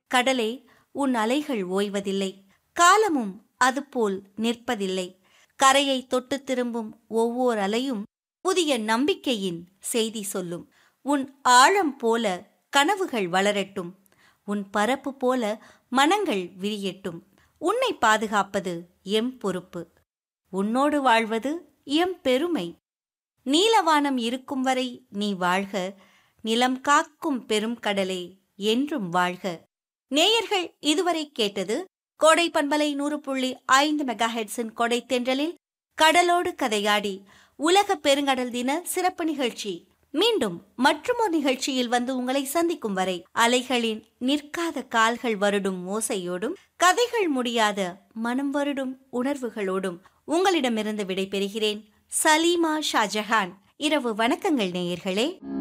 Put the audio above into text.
கடலே உன் அலைகள் ஓய்வதில்லை காலமும் அதுபோல் நிற்பதில்லை கரையை தொட்டு திரும்பும் ஒவ்வொரு அலையும் புதிய நம்பிக்கையின் செய்தி சொல்லும் உன் ஆழம் போல கனவுகள் வளரட்டும் உன் பரப்பு போல மனங்கள் விரியட்டும் உன்னை பாதுகாப்பது எம் பொறுப்பு உன்னோடு வாழ்வது எம் பெருமை நீலவானம் இருக்கும் வரை நீ வாழ்க நிலம் காக்கும் பெரும் கடலே என்றும் வாழ்க நேயர்கள் இதுவரை கேட்டது கோடை பண்பலை நூறு புள்ளி ஐந்து மெகா ஹெட்ஸின் கொடை தென்றலில் கடலோடு கதையாடி உலக பெருங்கடல் தின சிறப்பு நிகழ்ச்சி மீண்டும் மற்றொரு நிகழ்ச்சியில் வந்து உங்களை சந்திக்கும் வரை அலைகளின் நிற்காத கால்கள் வருடும் ஓசையோடும் கதைகள் முடியாத மனம் வருடும் உணர்வுகளோடும் உங்களிடமிருந்து விடைபெறுகிறேன் சலீமா ஷாஜஹான் இரவு வணக்கங்கள் நேயர்களே